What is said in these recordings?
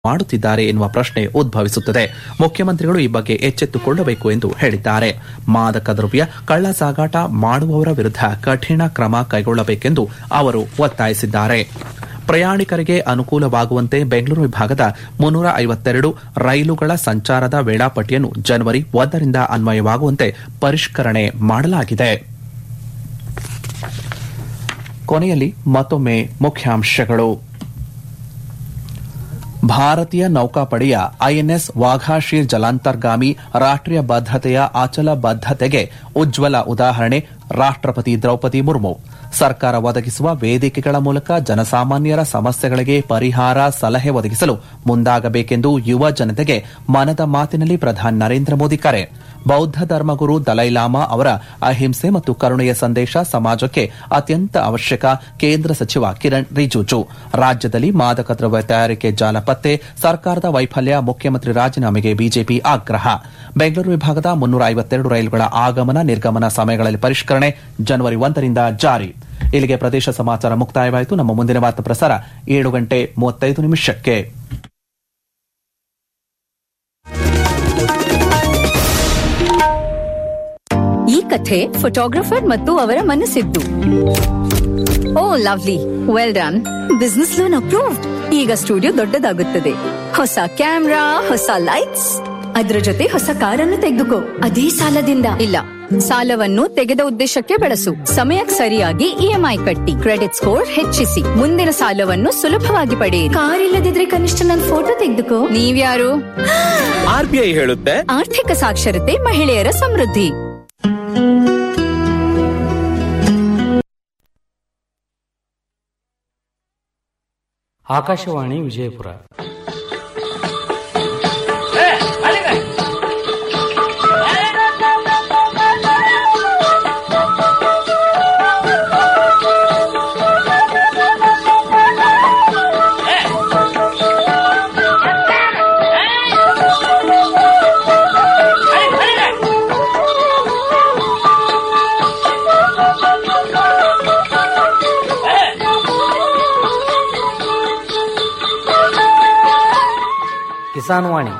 ಮಾಡುತ್ತಿದ್ದಾರೆ ಎನ್ನುವ ಪ್ರಶ್ನೆ ಉದ್ಭವಿಸುತ್ತದೆ ಮುಖ್ಯಮಂತ್ರಿಗಳು ಈ ಬಗ್ಗೆ ಎಚ್ಚೆತ್ತುಕೊಳ್ಳಬೇಕು ಎಂದು ಹೇಳಿದ್ದಾರೆ ಮಾದಕ ದ್ರವ್ಯ ಕಳ್ಳ ಸಾಗಾಟ ಮಾಡುವವರ ವಿರುದ್ಧ ಕಠಿಣ ಕ್ರಮ ಕೈಗೊಳ್ಳಬೇಕೆಂದು ಅವರು ಒತ್ತಾಯಿಸಿದ್ದಾರೆ ಪ್ರಯಾಣಿಕರಿಗೆ ಅನುಕೂಲವಾಗುವಂತೆ ಬೆಂಗಳೂರು ವಿಭಾಗದ ಮುನ್ನೂರ ಐವತ್ತೆರಡು ರೈಲುಗಳ ಸಂಚಾರದ ವೇಳಾಪಟ್ಟಿಯನ್ನು ಜನವರಿ ಒಂದರಿಂದ ಅನ್ವಯವಾಗುವಂತೆ ಪರಿಷ್ಕರಣೆ ಮಾಡಲಾಗಿದೆ ಕೊನೆಯಲ್ಲಿ ಮತ್ತೊಮ್ಮೆ ಮುಖ್ಯಾಂಶಗಳು ಭಾರತೀಯ ನೌಕಾಪಡೆಯ ಐಎನ್ಎಸ್ ವಾಘಾಶೀರ್ ಜಲಾಂತರ್ಗಾಮಿ ರಾಷ್ಟೀಯ ಬದ್ಧತೆಯ ಅಚಲ ಬದ್ಧತೆಗೆ ಉಜ್ವಲ ಉದಾಹರಣೆ ರಾಷ್ಟಪತಿ ದ್ರೌಪದಿ ಮುರ್ಮು ಸರ್ಕಾರ ಒದಗಿಸುವ ವೇದಿಕೆಗಳ ಮೂಲಕ ಜನಸಾಮಾನ್ಯರ ಸಮಸ್ಯೆಗಳಿಗೆ ಪರಿಹಾರ ಸಲಹೆ ಒದಗಿಸಲು ಮುಂದಾಗಬೇಕೆಂದು ಯುವ ಜನತೆಗೆ ಮನದ ಮಾತಿನಲ್ಲಿ ಪ್ರಧಾನಿ ನರೇಂದ್ರ ಮೋದಿ ಕರೆ ಬೌದ್ಧ ಧರ್ಮಗುರು ದಲೈಲಾಮಾ ಅವರ ಅಹಿಂಸೆ ಮತ್ತು ಕರುಣೆಯ ಸಂದೇಶ ಸಮಾಜಕ್ಕೆ ಅತ್ಯಂತ ಅವಶ್ಯಕ ಕೇಂದ್ರ ಸಚಿವ ಕಿರಣ್ ರಿಜಿಜು ರಾಜ್ಯದಲ್ಲಿ ಮಾದಕ ದ್ರವ್ಯ ತಯಾರಿಕೆ ಜಾಲ ಪತ್ತೆ ಸರ್ಕಾರದ ವೈಫಲ್ಯ ಮುಖ್ಯಮಂತ್ರಿ ರಾಜೀನಾಮೆಗೆ ಬಿಜೆಪಿ ಆಗ್ರಹ ಬೆಂಗಳೂರು ವಿಭಾಗದ ಮುನ್ನೂರ ಐವತ್ತೆರಡು ರೈಲುಗಳ ಆಗಮನ ನಿರ್ಗಮನ ಸಮಯಗಳಲ್ಲಿ ಪರಿಷ್ಕರಣೆ ಜನವರಿ ಒಂದರಿಂದ ಜಾರಿ ಇಲ್ಲಿಗೆ ಪ್ರದೇಶ ಸಮಾಚಾರ ಮುಕ್ತಾಯವಾಯಿತು ನಮ್ಮ ಮುಂದಿನ ವಾರ್ತಾ ಪ್ರಸಾರ ಏಳು ಗಂಟೆ ಮೂವತ್ತೈದು ನಿಮಿಷಕ್ಕೆ ಈ ಕಥೆ ಫೋಟೋಗ್ರಫರ್ ಮತ್ತು ಅವರ ಮನಸ್ಸಿದ್ದು oh lovely well done business loan approved ಈಗ ಸ್ಟುಡಿಯೋ ದೊಡ್ಡದಾಗುತ್ತದೆ ಹೊಸ ಕ್ಯಾಮ್ರಾ ಹೊಸ ಲೈಟ್ಸ್ ಅದರ ಜೊತೆ ಹೊಸ ಕಾರನ್ನು ತೆಗೆದುಕೋ ಅದೇ ಸಾಲದಿಂದ ಇಲ್ಲ ಸಾಲವನ್ನು ತೆಗೆದ ಉದ್ದೇಶಕ್ಕೆ ಬಳಸು ಸಮಯಕ್ಕೆ ಸರಿಯಾಗಿ ಇಎಂಐ ಕಟ್ಟಿ ಕ್ರೆಡಿಟ್ ಸ್ಕೋರ್ ಹೆಚ್ಚಿಸಿ ಮುಂದಿನ ಸಾಲವನ್ನು ಸುಲಭವಾಗಿ ಪಡೆಯಿರಿ ಕಾರ್ ಇಲ್ಲದಿದ್ರೆ ಕನಿಷ್ಠ ನನ್ನ ಫೋಟೋ ತೆಗೆದುಕೋ ನೀವ್ಯಾರು ಆರ್ಬಿಐ ಹೇಳುತ್ತೆ ಆರ್ಥಿಕ ಸಾಕ್ಷರತೆ ಮಹಿಳೆಯರ ಸಮೃದ್ಧಿ ಆಕಾಶವಾಣಿ ವಿಜಯಪುರ ಕಿಸಾನ್ ವಾಣಿ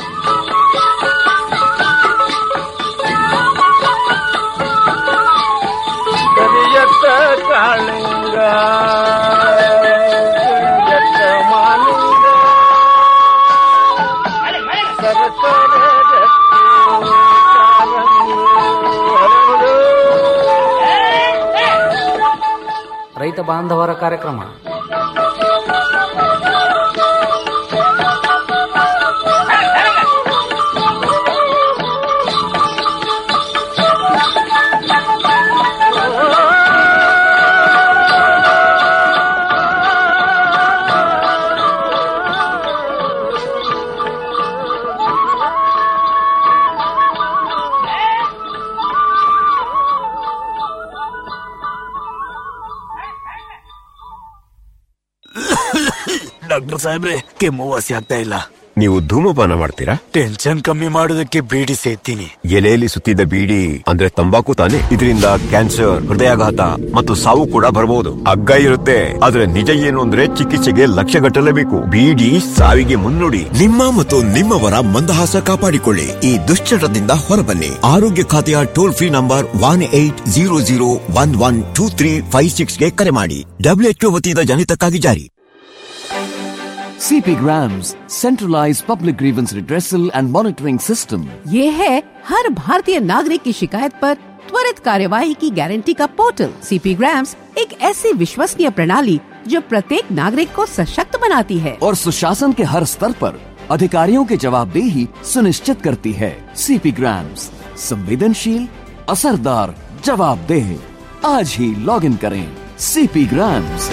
ಕರಿಯತ್ತ ಕಾಳಿಂಗ ಕರಿಯತ್ತ ಮಾಲಿಂಗ ಸರಸರ ರತ್ನ ಕಾರಂಗಿ ಹರಡು. ರೈತ ಬಾಂಧವರ ಕಾರ್ಯಕ್ರಮ ಡಾಕ್ಟರ್ ಸಾಹೇಬ್ರೆ ಕೆಮ್ಮು ವಾಸಿ ಆಗ್ತಾ ಇಲ್ಲ ನೀವು ಧೂಮಪಾನ ಮಾಡ್ತೀರಾ ಟೆನ್ಷನ್ ಕಮ್ಮಿ ಮಾಡೋದಕ್ಕೆ ಬೀಡಿ ಸೇತೀನಿ ಎಲೆಯಲ್ಲಿ ಸುತ್ತಿದ್ದ ಬೀಡಿ ಅಂದ್ರೆ ತಂಬಾಕು ತಾನೆ ಇದರಿಂದ ಕ್ಯಾನ್ಸರ್ ಹೃದಯಾಘಾತ ಮತ್ತು ಸಾವು ಕೂಡ ಬರಬಹುದು ಹಗ್ಗ ಇರುತ್ತೆ ಆದ್ರೆ ನಿಜ ಏನು ಅಂದ್ರೆ ಚಿಕಿತ್ಸೆಗೆ ಲಕ್ಷ ಗಟ್ಟಲೇಬೇಕು ಬೀಡಿ ಸಾವಿಗೆ ಮುನ್ನುಡಿ ನಿಮ್ಮ ಮತ್ತು ನಿಮ್ಮವರ ಮಂದಹಾಸ ಕಾಪಾಡಿಕೊಳ್ಳಿ ಈ ದುಶ್ಚಟದಿಂದ ಹೊರಬನ್ನಿ ಆರೋಗ್ಯ ಖಾತೆಯ toll free number one eight zero zero one one two three five ಸಿಕ್ಸ್ಗೆ ಕರೆ ಮಾಡಿ ಡಬ್ಲ್ಯೂಎಚ್ಒ ವತಿಯಿಂದ ಜನಿತಕ್ಕಾಗಿ ಜಾರಿ CP Grams, centralized public grievance redressal and monitoring system. ये है हर भारतीय नागरिक की शिकायत पर त्वरित कार्यवाही की गारंटी का पोर्टल सीपी ग्राम्स एक ऐसी विश्वसनीय प्रणाली जो प्रत्येक नागरिक को सशक्त बनाती है और सुशासन के हर स्तर पर अधिकारियों की जवाबदेही सुनिश्चित करती है सीपी ग्राम्स संवेदनशील असरदार जवाबदेह आज ही लॉग इन करें सीपी ग्राम्स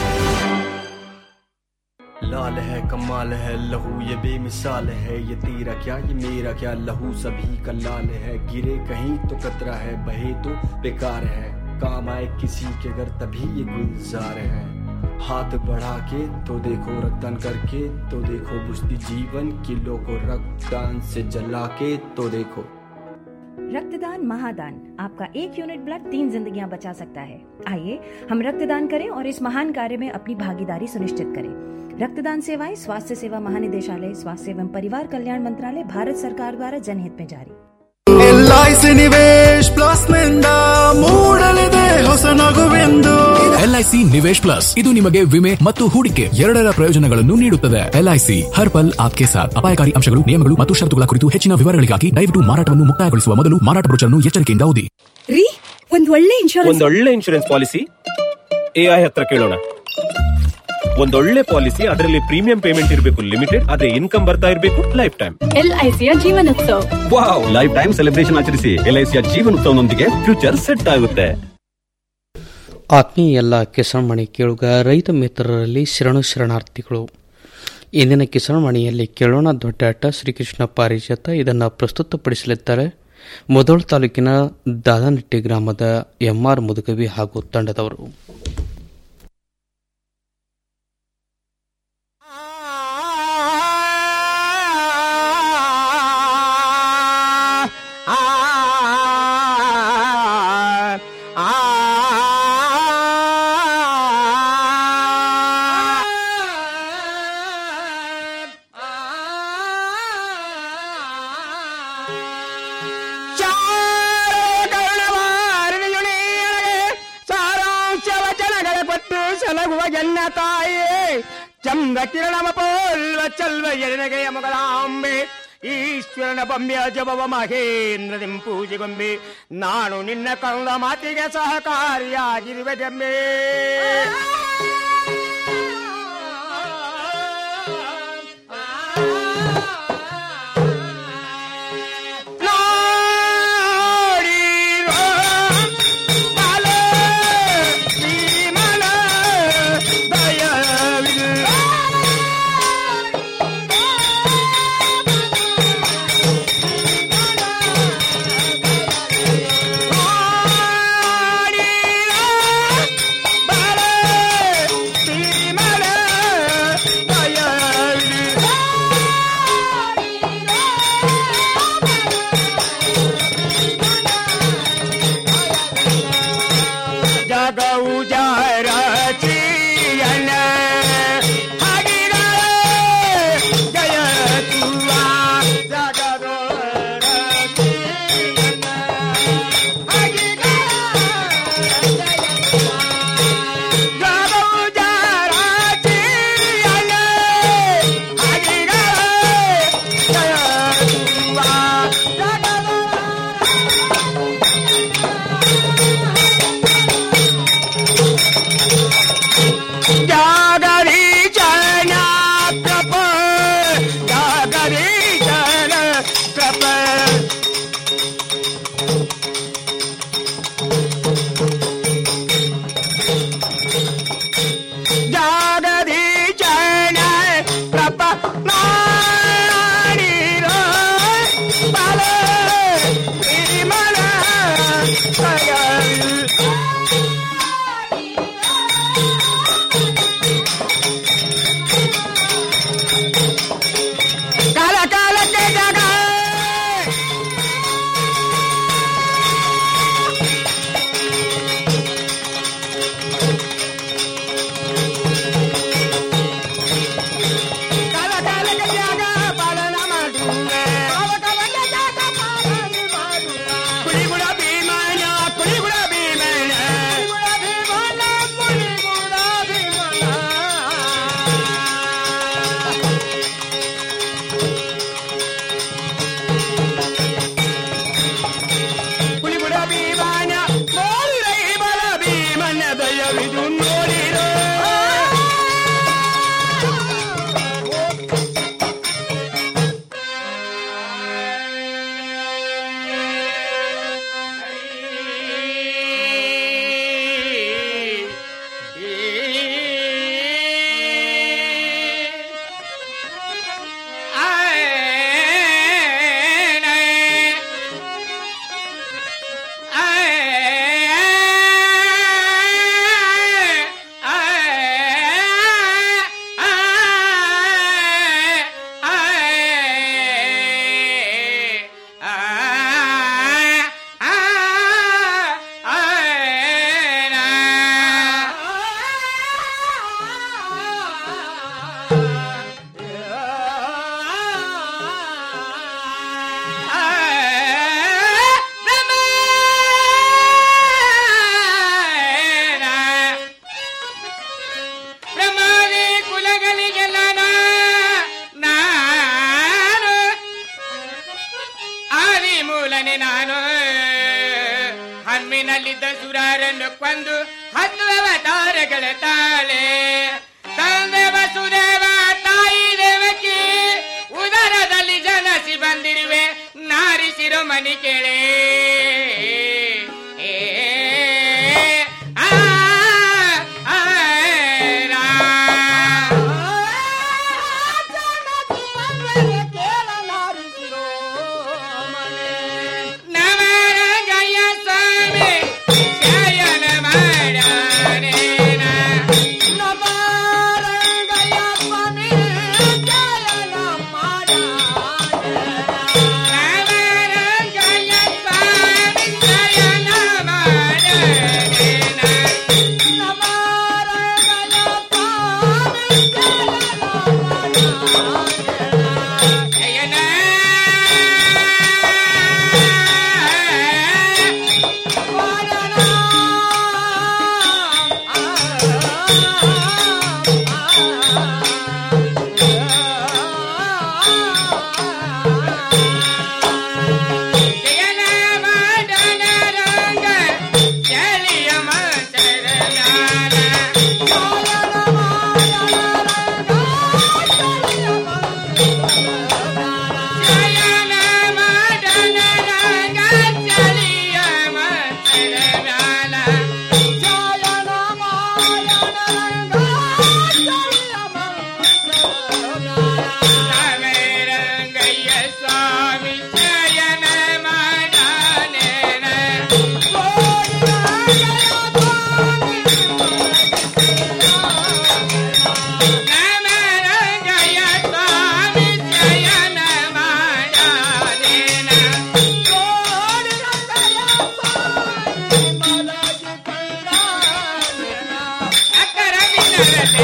लाल है कमाल है लहू ये बेमिसाल है ये तेरा क्या ये मेरा क्या लहू सभी का लाल है गिरे कहीं तो कतरा है बहे तो बेकार है काम आए किसी के घर तभी ये गुलजार है हाथ बढ़ा के तो देखो रक्तदान करके तो देखो बुझती जीवन किलो को रक्तदान से जला के तो देखो रक्तदान महादान आपका एक यूनिट ब्लड तीन जिंदगियां बचा सकता है आइए हम रक्तदान करें और इस महान कार्य में अपनी भागीदारी सुनिश्चित करें रक्तदान सेवाएं स्वास्थ्य सेवा महानिदेशालय स्वास्थ्य एवं परिवार कल्याण मंत्रालय भारत सरकार द्वारा जनहित में जारी ಎಲ್ಐಸಿ ನಿವೇಶ್ ಪ್ಲಸ್ ನಿಂದ ಮೂಡಲಿದೆ ಹೊಸ ನಗುವೆಂದು ಎಲ್ಐಸಿ ನಿವೇಶ್ ಪ್ಲಸ್ ಇದು ನಿಮಗೆ ವಿಮೆ ಮತ್ತು ಹೂಡಿಕೆ ಎರಡರ ಪ್ರಯೋಜನಗಳನ್ನು ನೀಡುತ್ತದೆ ಎಲ್ಐಸಿ ಹರ್ ಪಲ್ ಆಪ್ಕೆ ಸಾಥ್ ಅಪಾಯಕಾರಿ ಅಂಶಗಳು ನಿಯಮಗಳು ಮತ್ತು ಷರತ್ತುಗಳ ಕುರಿತು ಹೆಚ್ಚಿನ ವಿವರಗಳಿಗಾಗಿ ದಯವಿಟ್ಟು ಮಾರಾಟವನ್ನು ಮುಕ್ತಾಯಗೊಳಿಸುವ ಮೊದಲು ಮಾರಾಟ ಬ್ರೋಚರ್ನ್ನು ಎಚ್ಚರಿಕೆಯಿಂದ ಓದಿ ರೀ ಒಂದ್ ಒಳ್ಳೆ ಇನ್ಶೂರೆನ್ಸ್ ಒಂದೊಳ್ಳೆ ಇನ್ಶೂರೆನ್ಸ್ ಪಾಲಿಸಿ ಎಐ ಹತ್ರ ಕೇಳೋಣ ಒಂದೊಳ್ಳೆ ಪಾಲಿಸಿ ಅದರಲ್ಲಿ ಪ್ರೀಮಿಯಂ ಪೇಮೆಂಟ್ ಇರಬೇಕು ಲಿಮಿಟೆಡ್ ಆದ್ರೆ ಇನ್ಕಮ್ ಬರ್ತಾ ಇರಬೇಕು ಲೈಫ್ ಟೈಮ್ ಎಲ್ಐಸಿಯ Jeevan Utsav wow life time celebration ಆಚರಿಸಿ ಎಲ್ಐಸಿಯ ಜೀವನೋತ್ಸವನೊಂದಿಗೆ ಫ್ಯೂಚರ್ ಸೆಟ್ ಆಗುತ್ತೆ ಆತ್ಮೀಯ ಎಲ್ಲ ಕಿಸಾನ್ಮಣಿ ಕೇಳುಗ ರೈತ ಮಿತ್ರರಲ್ಲಿ ಶರಣು ಶರಣಾರ್ಥಿಗಳು ಇಂದಿನ ಕಿಸಾನ್ಮಣಿಯಲ್ಲಿ ಕೇಳೋಣ ದೊಡ್ಡಾಟ ಶ್ರೀಕೃಷ್ಣ ಪಾರಿಜಾತ ಇದನ್ನು ಪ್ರಸ್ತುತಪಡಿಸಲಿದ್ದಾರೆ ಮೊದಲು ತಾಲೂಕಿನ ದಾದಾನಟ್ಟಿ ಗ್ರಾಮದ ಎಂಆರ್ ಮುದುಗವಿ ಹಾಗೂ ತಂಡದವರು ಸಾರಾಂಶ ವಚನಗಳ ಕೊಟ್ಟು ಸಲಗುವ ಎನ್ನ ತಾಯೇ ಚಂದ ಕಿರಣಮ ಪೋಲ್ವ ಚಲ್ವ ಎನಗೆಯ ಮಗಳಾಂಬೆ ಈಶ್ವರನ ಬೊಂಬೆಯ ಜಪವ ಮಹೇಂದ್ರದಿಂ ಪೂಜೆಗೊಂಬೆ ನಾನು ನಿನ್ನ ಕರುಣ ಮಾತಿಗೆ ಸಹಕಾರಿಯಾಗಿರುವೆ ಜಂಬೆ ಜಗವು ಜಾರಚಿಯನ ಹರಿರ ಜಯ ತುವ ಜಗದೋ ಜಗವು ಜಾರಚಿಯನ ಹರಿರ ಜಯ ತುವ ಜಾಗರೀಶನ ಕೃಪ ಜಾಗರೀಶನ ಕೃಪ ಜಾಗದೀಶನ ಕೃಪ ಮಾಡಿರೋ ಬಲ ತಿರುಮಲ ಕಯಲ್ ಕಾಲ ಕಾಲಕ್ಕೆ ಜಗ ಕಾಲ ಕಾಲಕ್ಕೆ ಜಾಗ ಬಂದನೆ ನಾನು ಹಮ್ಮಿನಲ್ಲಿದ್ದ ಸುರಾರನ್ನು ಕೊಂದು ಹತ್ತು ಅವತಾರಗಳ ತಾಳೆ ತಂದೆ ವಸುದೇವ ತಾಯಿ ದೇವಕಿ ಉದರದಲ್ಲಿ ಜನಸಿ ಬಂದಿರುವೆ ನಾರಿ ಶಿರೋಮಣಿ ಕೇಳೆ ಏ, ಆ, ಆ, ರಾ. ನವರಂಗಯ್ಯ ಸ್ವಾಮಿ ಶಯನ ಮಾಡಾನೆ ಸ್ವಾಮಿ ಶಯನ ಮಾಡಾನೇನ ನಮರಂಗಯ್ಯ ಸ್ವಾಮಿ ಶಯನ ಮಾಡಾನೇನ ಅಕ್ಕರ ಬಿನ್ನರತೆ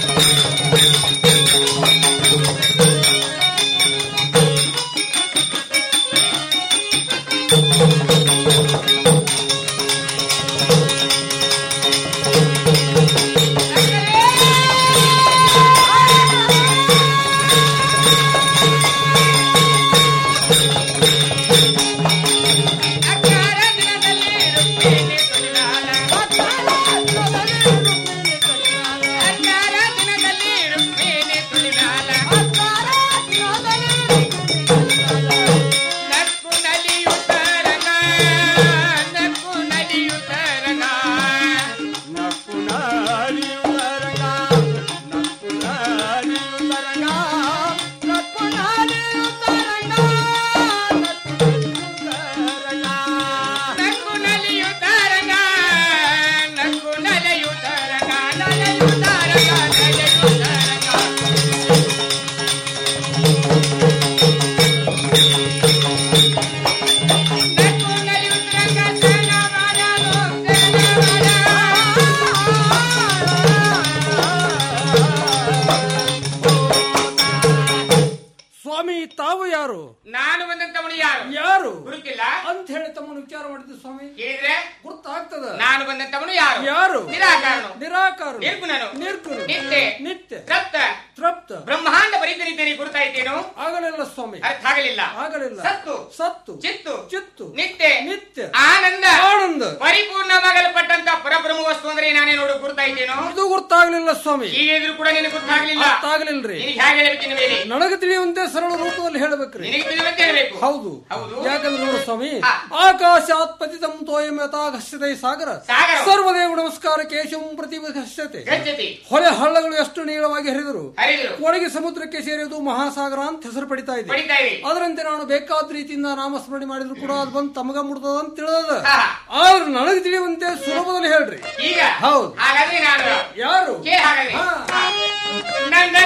ಸ್ವಾಮಿ ತಾವು ಯಾರು ನಾನು ಬಂದಂತವನು ಯಾರು ಯಾರು ಗುರುತಿಲ್ಲ ಅಂತ ಹೇಳಿ ತಮ್ಮನ್ನು ವಿಚಾರ ಮಾಡಿದ್ದು ಸ್ವಾಮಿ ಕೇಳಿದ್ರೆ ಗುರ್ತಾಗ್ತದ ನಾನು ಬಂದಂತವನು ಯಾರು ಯಾರು ನಿರಾಕಾರನು ನಿರಾಕಾರ ನಿರ್ಗುಣನು ನಿರ್ಗುಣ ನಿತ್ಯ ನಿತ್ಯ ತಪ್ತ ತೃಪ್ತ ಬ್ರಹ್ಮಾಂಡ ಪರಿತನಿದ್ದೇನೆ ಗುರುತಾಯ್ತೇನು ಆಗಲಿಲ್ಲ ಸ್ವಾಮಿ ಅರ್ಥ ಆಗಲಿಲ್ಲ ಆಗಲಿಲ್ಲ ಸತ್ತು ಸತ್ತು ಚಿತ್ತು ಚಿತ್ತು ನಿತ್ಯ ನಿತ್ಯ ಆನಂದ ಆನಂದ ಪರಿಪೂರ್ಣವಾಗಲ್ಪಟ್ಟಂತ ಪರಬ್ರಹ್ಮ ವಸ್ತು ಅಂದ್ರೆ ನಾನೇ ನೋಡು ಗುರುತಾಯ್ತೇನು ಇದು ಗುರ್ತಾಗ್ಲಿಲ್ಲ ಸ್ವಾಮಿ ಈಗ ಇದ್ರು ಕೂಡ ನಿನಗೆ ಗೊತ್ತಾಗ್ಲಿಲ್ಲ ಗೊತ್ತಾಗ್ಲಿಲ್ರಿ ನಿನಗೆ ಹೇಗೆ ಹೇಳ್ತೀನಿ ಮೇಲೆ ನನಗೆ ತಿಳಿಯುವಂತೆ ಸರಳ ರೂಪದಲ್ಲಿ ಹೇಳಬೇಕ್ರಿ ನಿನಗೆ ತಿಳಿಯುವಂತೆ ಹೇಳ್ಬೇಕು ಹೌದು ಹೌದು ಯಾಕಂದ್ರೆ ನೋಡು ಸ್ವಾಮಿ ಆಕಾಶಾತ್ ಪತಿತಂ ತೋಯಂ ಯಥಾ ಘಸ್ಯತೆ ಸಾಗರ ಸಾಗರ. ಸರ್ವದೇವ ನಮಸ್ಕಾರ ಕೇಶವಂ ಪ್ರತಿ ಘಸ್ಯತೆ ಗಚ್ಚತಿ ಹೊಳೆ ಹಳ್ಳಗಳು ಎಷ್ಟು ನೀಳವಾಗಿ ಹರಿದರು ಹರಿದರು ಒಳಗೆ ಸಮುದ್ರಕ್ಕೆ ಸೇರಿದು ಮಹಾಸಾಗರ ಅಂತ ಹೆಸರು ಪಡಿತಾ ಇದೆ ಪಡಿತಾ ಇದೆ. ಅದರಂತೆ ನಾನು ಬೇಕಾದ ರೀತಿಯಿಂದ ನಾಮಸ್ಮರಣೆ ಮಾಡಿದ್ರು ಕೂಡ ಅದು ಬಂದು ತಮಗ ಮುಡ್ತದ ಅಂತ ತಿಳಿದ ಹಾ. ಆದ್ರೆ ನನಗೆ ತಿಳಿಯುವಂತೆ ಸುಲಭದಲ್ಲಿ ಹೇಳ್ರಿ ಈಗ ಹೌದು ಹಾಗಾದ್ರೆ ನಾನು ಯಾರು ಕೇಳಿ ಹಾಗಾದ್ರೆ ನನ್ನ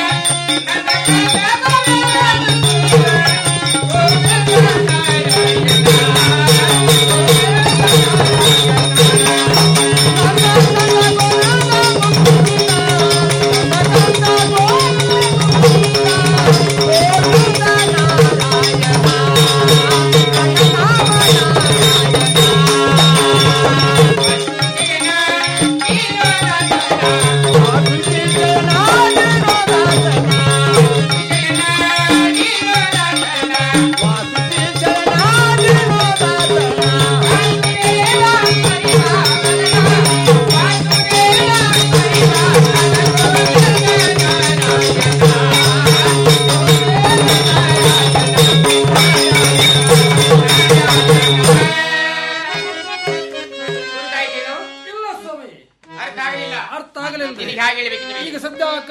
¡Gracias!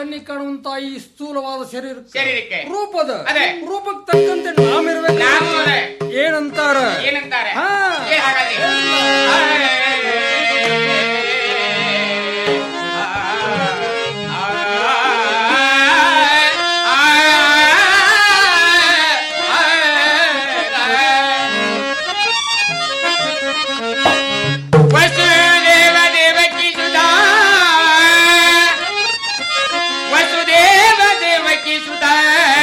ಕಣ್ಣಿಗೆ ಕಾಣುವಂತ ಈ ಸ್ಥೂಲವಾದ ಶರೀರ ಶರೀರಕ್ಕೆ ರೂಪದ ಅದೇ. ರೂಪಕ್ಕೆ ತಕ್ಕಂತೆ ನಾಮಿರ್ಬೇಕು ನಾಮ ಅದೇ. ಏನಂತಾರ ಏನಂತಾರೆ ಹಾ. ಏ ಹಾಗಾದ್ರೆ ವಸುದೇವ ದೇವಕಿ ಸುಧಾ ವಸುದೇವ ದೇವಕಿ ಸುಧಾ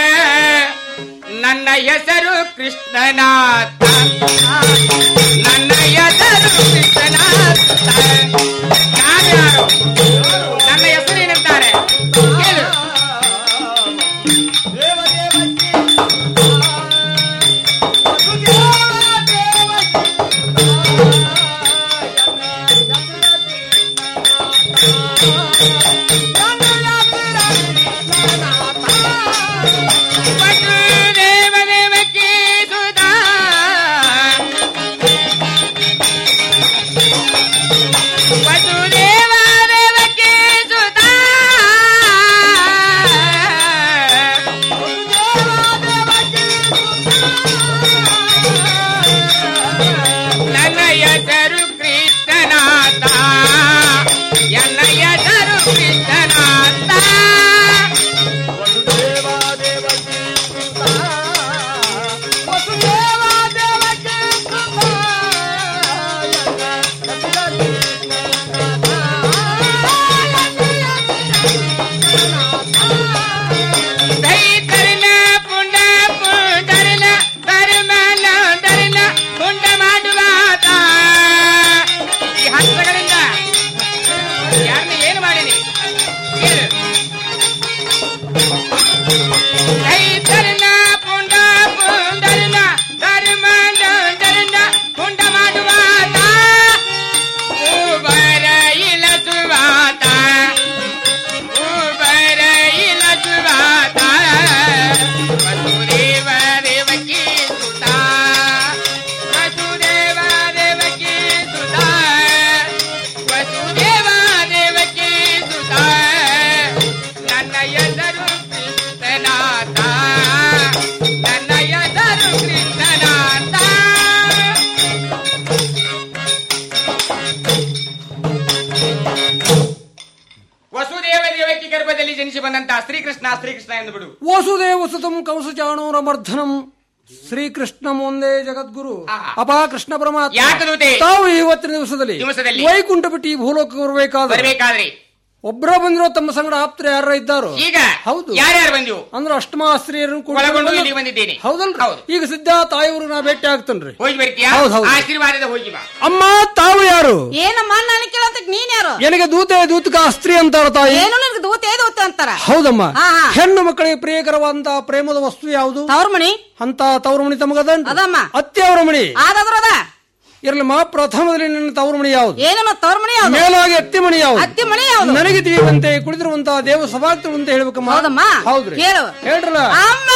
ನನ್ನ ಹೆಸರು ಕೃಷ್ಣನಾಥ ನನ್ನ ಹೆಸರು ಕೃಷ್ಣನಾಥ ಯಾರ್ಯಾರು ನನ್ನ ಹೆಸರು ಏನಂತಾರೆ ಕೇಳು ವಸುದೇವ ದೇವಕಿ ಸುಧಾ ವಸುದೇವ ದೇವಕಿ ಸುಧಾ ನನ್ನ ಹೆಸರು ಕೃಷ್ಣನಾಥ ನನ್ನ ಹೆಸರು ಕೃಷ್ಣನಾಥ ದೈತರನ ಪುಂಡ ಪುಂಡರನ ಧರ್ಮನ ಧರನ ಪುಂಡ ಮಾಡುವಾತ ಈ ಹಸ್ತಗಳಿಂದ ಯಾರನ್ನ ಏನು ಮಾಡೀನಿ ಹೇಳು. ದೈತರನ ಪುಂಡ ಪುಂಡರನ ಧರ್ಮನ ಧರನ ಪುಂಡ ಮಾಡುವಾತ ಉಬರ ಇಲಸುವಾತ ಉಬರ ಇಲಸುವಾತ ವಸುದೇವ ದೇವಕಿ ಸುತಾ ವಸುದೇವ ದೇವಕಿ ಸುತಾ ವಸುದೇವ ದೇವಕಿ ಸುತಾ ನನ್ನ ಹೆಸರು ಕೃಷ್ಣನಾಥ ನನ್ನ ಹೆಸರು ಕೃಷ್ಣನಾಥ ವಸುದೇವ ದೇವಕಿ ಗರ್ಭದಲ್ಲಿ ಜನಿಸಿ ಬಂದಂತ ಶ್ರೀಕೃಷ್ಣ ಶ್ರೀಕೃಷ್ಣ ಎಂದು ಬಿಡು ವಸುದೇವ ಸುತಂ ಕಂಸಚಾಣೂರ ಮರ್ಧನಂ ಶ್ರೀಕೃಷ್ಣ ಒಂದೇ ಜಗದ್ಗುರು ಅಪಾ ಕೃಷ್ಣ ಪರಮಾತ್ಮ ಯಾಕೆ ದೂತೆ? ತಾವು ಇವತ್ತಿನ ದಿವಸದಲ್ಲಿ ದಿವಸದಲ್ಲಿ ವೈಕುಂಠ ಬಿಟ್ಟು ಈ ಭೂಲೋಕಕ್ಕೆ ಬರಬೇಕಾದ್ರೆ ಬರ್ಬೇಕಾದ್ರಿ ಒಬ್ಬರ ಬಂದಿರೋ ತಮ್ಮ ಸಂಗಡ ಆಪ್ತರ ಯಾರ ಇದ್ದಾರೋ ಈಗ ಹೌದು ಯಾರ್ಯಾರು ಬಂದಿವು ಅಂದ್ರೆ ಅಷ್ಟಮಾಸ್ತ್ರೀಯರನ್ನು ಒಳಗೊಂಡು ಇಲ್ಲಿ ಬಂದಿದ್ದೇನೆ ಹೌದಲ್ರಿ ಈಗ ಸಿದ್ಧ ತಾಯಿಯವರು ನಾ ಭೇಟಿ ಆಗ್ತೇನ್ರಿ ಹೋಗಿ ಬರ್ತೀಯಾ ಹೌದ್ ಹೌದು. ಆಶೀರ್ವಾದದ ಹೋಗಿ ಬಾ ಅಮ್ಮ ತಾವು ಯಾರು ಏನಮ್ಮ ನನಗೆ ಕೇಳಂತ ನೀನ್ ಯಾರು ನನಗೆ ದೂತೆ ದೂತಕ ಅಸ್ತ್ರಿ ಅಂತಾರ ತಾಯಿ ಏನು ನನಗೆ ದೂತೆ ದೂತೆ ಅಂತಾರ ಹೌದಮ್ಮ ಹಾ, ಹಾ. ಹೆಣ್ಣು ಮಕ್ಕಳಿಗೆ ಪ್ರಿಯಕರವಾದಂತ ಪ್ರೇಮದ ವಸ್ತು ಯಾವುದು ತವ್ರ ಮಣಿ ಅಂತ ತವ್ರ ಮಣಿ ತಮಗದ ಅದಮ್ಮ ಅತ್ತೆ ಅವರ ಮಣಿ ಆದಾದ್ರ ಅದ ಇರ್ಲಮ್ಮ ಪ್ರಥಮದಲ್ಲಿ ನಿನ್ನ ತವ್ರ ಮಣಿ ಯಾವುದು ಏನಮ್ಮ ತವ್ರ ಮಣಿ ಯಾವ್ದು ಮೇಲಾಗಿ ಅತ್ತಿ ಮಣಿ ಯಾವುದು ಅತ್ತಿ ಮಣಿ ಯಾವ್ದು? ನನಗೆ ತಿಳಿಯುವಂತೆ ಕುಳಿತಿರುವಂತ ದೇವ ಸಭಾಗ್ತರು ಅಂತ ಹೇಳ್ಬೇಕಮ್ಮ ಹೌದಮ್ಮ ಹೌದ್ರಿ ಕೇಳು ಹೇಳ್ರಲ್ಲ ಅಮ್ಮ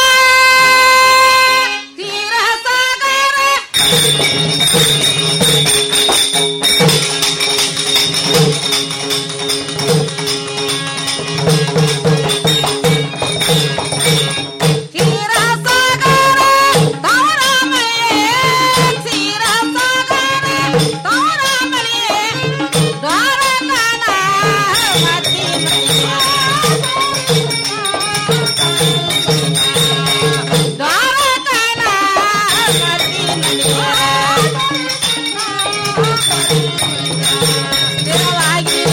ತೀರ ಸಾಗರ ತೀರ ಸಾಗರ ತವರ ಮಳೆ ತೀರ ಸಾಗರ ತವರ ಮಳೆ ದ್ವಾರಕನ ಮತಿ ದ್ವಾರಕನ ಸ್ಥಿರವಾಗಿ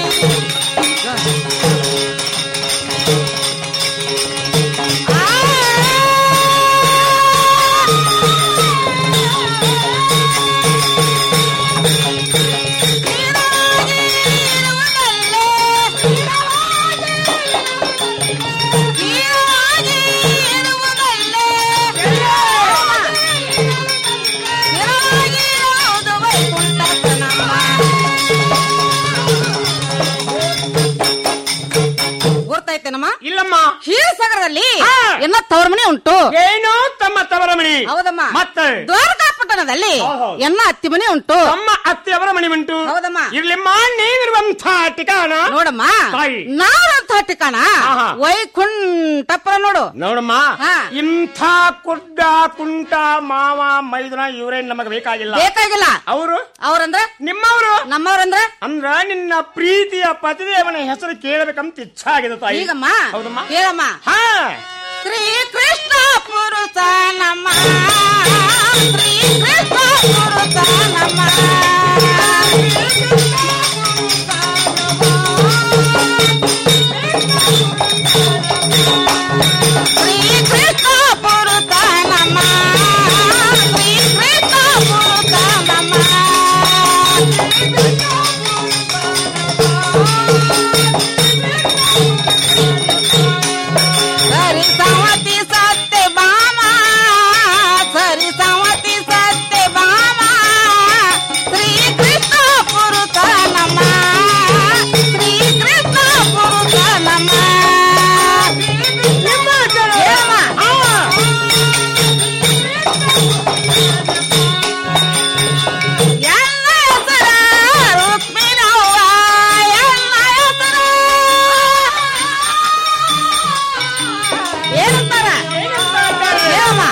ಗೊತ್ತಾಯ್ತೇನಮ್ಮ ಇಲ್ಲಮ್ಮ ಕ್ಷೀರಸಾಗರದಲ್ಲಿ ಎಲ್ಲ ತವರ ಮನೆ ಉಂಟು ಏನು ತಮ್ಮ ತವರ ಮಣಿ ಹೌದಮ್ಮ ಮತ್ತೆ ದ್ವಾರಕಾಪಟ್ಟ ಪಟ್ಟಣದಲ್ಲಿ ಎನ್ನ ಹತ್ತಿ ಮನೆ ಉಂಟು ನಮ್ಮ ಅತ್ತೆಯವರ ಮನೆ ಉಂಟು ಹೌದಮ್ಮ ಇರ್ಲಿಮ್ಮ ನೀವಿರುವಂತ ಠಿಕಾಣ ನೋಡಮ್ಮ ತಾಯಿ. ನಾವಂತ ಠಿಕಾಣ ಆಹಾ. ವೈಕುಂಠಪುರ ನೋಡು ನೋಡಮ್ಮ ಹಾ. ಇಂಥ ಕುಡ್ಡ ಕುಂಟ ಮಾವ ಮೈದುನ ಇವರೇನ್ ನಮಗೆ ಬೇಕಾಗಿಲ್ಲ ಬೇಕಾಗಿಲ್ಲ ಅವರು ಅವ್ರಂದ್ರ ನಿಮ್ಮವರು ನಮ್ಮವ್ರಂದ್ರ ಅಂದ್ರ ನಿನ್ನ ಪ್ರೀತಿಯ ಪತಿದೇವನ ಹೆಸರು ಕೇಳಬೇಕಂತ ಇಚ್ಛಾಗಿದೆ ತಾಯಿ ಈಗಮ್ಮ ಹೌದಮ್ಮ ಕೇಳಮ್ಮ ಹಾ ಶ್ರೀ ಕೃಷ್ಣ ಪುರುಷ ನಮ್ಮ ಶ್ರೀ ಕೃಷ್ಣ ಪುರುಷ ನಮ್ಮ ಶ್ರೀ ಕೃಷ್ಣ ಪುರುಷ ನಮ್ಮ ಶ್ರೀ ಕೃಷ್ಣ ಪುರುಷ ನಮ್ಮ ಸರಿ ಸಂವತಿ ಸತ್ಯ ಬಾಮ ಸರಿ ಸಂವತಿ ಸತ್ಯ ಬಾಮ ಶ್ರೀ ಕೃಷ್ಣ ಪುರುಷ ನಮ್ಮ ಶ್ರೀ ಕೃಷ್ಣ ಪುರುಷ ನಮ್ಮ ಹೇಳಮ್ಮ. ಎಲ್ಲ ಹೆಸರ ರುಕ್ಮಿಣವ್ವ, ಎಲ್ಲ ಹೆಸರ ಏನಂತಾರ ಹೇಳಮ್ಮ.